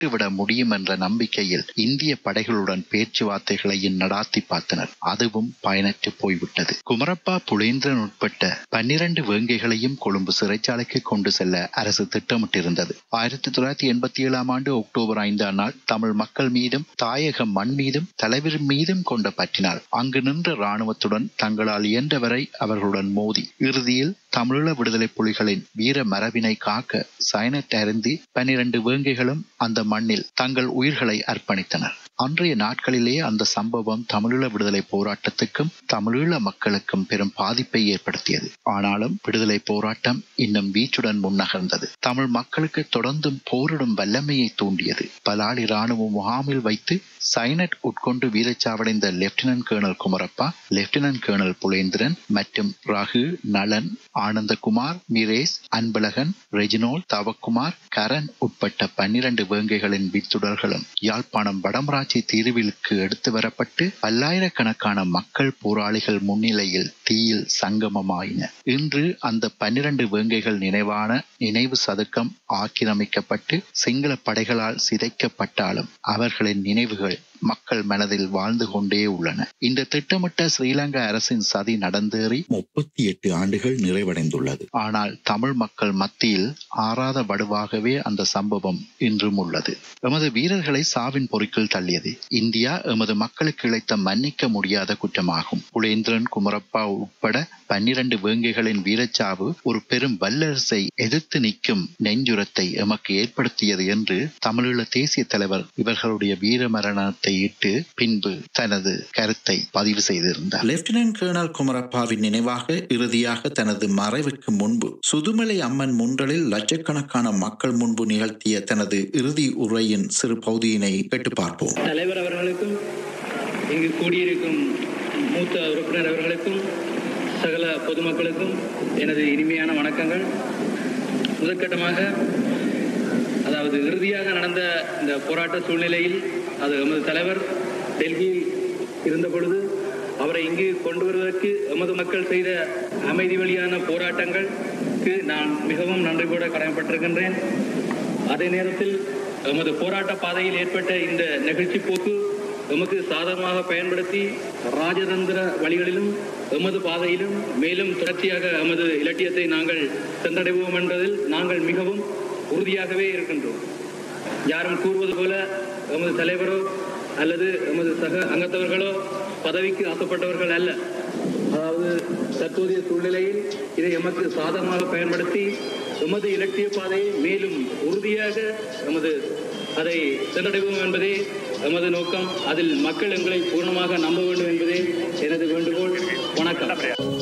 விட முடியும் என்ற நம்பிக்கையில் இந்திய படைகளுடன் பேச்சுவார்த்தைகளையும் நடாத்தி பார்த்தனர் அதுவும் பயனற்று போய்விட்டது குமரப்பா புலேந்திரன் உட்பட்ட பன்னிரண்டு வேங்கைகளையும் கொழும்பு சிறைச்சாலைக்கு கொண்டு செல்ல அரசு திட்டமிட்டிருந்தது ஆயிரத்தி தொள்ளாயிரத்தி எண்பத்தி ஏழாம் ஆண்டு அக்டோபர் ஐந்தாம் நாள் தமிழ் மக்கள் மீதும் தாயக மண் மீதும் தலைவர் மீதும் கொண்ட பற்றினால் அங்கு நின்ற இராணுவத்துடன் தங்களால் இயன்றவரை அவர்களுடன் மோதி இறுதியில் தமிழீழ விடுதலை புலிகளின் வீர மரபினை காக்க சைனட் அருந்தி பனிரண்டு வேங்கைகளும் அந்த மண்ணில் தங்கள் உயிர்களை அர்ப்பணித்தனர் அன்றைய நாட்களிலே அந்த சம்பவம் தமிழீழ விடுதலை போராட்டத்துக்கும் தமிழீழ மக்களுக்கும் பெரும் பாதிப்பை ஏற்படுத்தியது ஆனாலும் விடுதலை போராட்டம் இன்னும் வீச்சுடன் முன்னகர்ந்தது தமிழ் மக்களுக்கு தொடர்ந்தும் போரிடும் வல்லமையை தூண்டியது பலாலி ராணுவ முகாமில் வைத்து சைனட் உட்கொண்டு வீரச்சாவடைந்த lieutenant colonel Kumarappa lieutenant colonel Pulendran மற்றும் ரகு நலன் ஆனந்தகுமார் மிரேஸ் அன்பழகன் ரெஜினோல் தவக்குமார் கரண் உட்பட்ட பன்னிரண்டு வேங்கைகளின் வித்துடர்களும் யாழ்ப்பாணம் வடமராட்சி தீர்விலுக்கு எடுத்து வரப்பட்டு பல்லாயிரக்கணக்கான மக்கள் போராளிகள் முன்னிலையில் தீயில் சங்கமமாயின இன்று அந்த பன்னிரண்டு வேங்கைகள் நினைவான நினைவு சதுக்கம் ஆக்கிரமிக்கப்பட்டு சிங்கள படைகளால் சிதைக்கப்பட்டாலும் அவர்களின் நினைவுகள் மக்கள் மனதில் வாழ்ந்து கொண்டே உள்ளன இந்த திட்டமிட்ட ஸ்ரீலங்கா அரசின் சதி நடந்தேறி முப்பத்தி எட்டு ஆண்டுகள் நிறைவடைந்துள்ளது ஆனால் தமிழ் மக்கள் மத்தியில் ஆறாத வடுவாகவே அந்த சம்பவம் இன்றும் உள்ளது எமது வீரர்களை சாவின் பொறிக்குள் தள்ளியது இந்தியா எமது மக்களுக்கு இழைத்த மன்னிக்க முடியாத குற்றமாகும் புலேந்திரன் குமரப்பா உட்பட பன்னிரண்டு வேங்கைகளின் வீரச்சாவு ஒரு பெரும் வல்லரசை எதிர்த்து நிற்கும் நெஞ்சுரத்தை எமக்கு ஏற்படுத்தியது என்று தமிழீழ தேசிய தலைவர் இவர்களுடைய வீர மரணத்தை இட்டு பின்பு தனது கருத்தை பதிவு செய்திருந்தார் லெப்டினன்ட் கேர்னல் குமரப்பாவின் நினைவாக இறுதியாக தனது மறைவுக்கு முன்பு சுதுமலை அம்மன் முன்றலில் லட்சக்கணக்கான மக்கள் முன்பு நிகழ்த்திய தனது இறுதி உரையின் சிறு பகுதியினை கேட்டு பார்ப்போம் தலைவர் அவர்களுக்கும் இங்கு கூடியிருக்கும் மூத்த உறுப்பினர் அவர்களுக்கும் சகல பொதுமக்களுக்கும் எனது இனிமையான வணக்கங்கள் முதற்கட்டமாக அதாவது இறுதியாக நடந்த இந்த போராட்ட சூழ்நிலையில் அது எமது தலைவர் டெல்லியில் இருந்த பொழுது அவரை இங்கு கொண்டு வருவதற்கு எமது மக்கள் செய்த அமைதி வழியான போராட்டங்களுக்கு நான் மிகவும் நன்றி கூட கடமைப்பட்டிருக்கின்றேன் அதே நேரத்தில் எமது போராட்ட பாதையில் ஏற்பட்ட இந்த நெகிழ்ச்சி போக்கு எமக்கு சாதகமாக பயன்படுத்தி ராஜதந்திர வழிகளிலும் எமது பாதையிலும் மேலும் தொடர்ச்சியாக எமது இலட்சியத்தை நாங்கள் சென்றடைவோம் என்பதில் நாங்கள் மிகவும் உறுதியாகவே இருக்கின்றோம் யாரும் கூறுவது போல எமது தலைவரோ அல்லது எமது சக அங்கத்தவர்களோ பதவிக்கு ஆசைப்பட்டவர்கள் அல்ல அதாவது தற்போதைய சூழ்நிலையில் இதை எமக்கு சாதகமாக பயன்படுத்தி எமது இலட்சிய பாதையை மேலும் உறுதியாக எமது அதை சென்றடைவோம் என்பதே எமது நோக்கம் அதில் மக்கள் எங்களை பூர்ணமாக நம்ப வேண்டும் என்பதே எனது வேண்டுகோள் வணக்கம்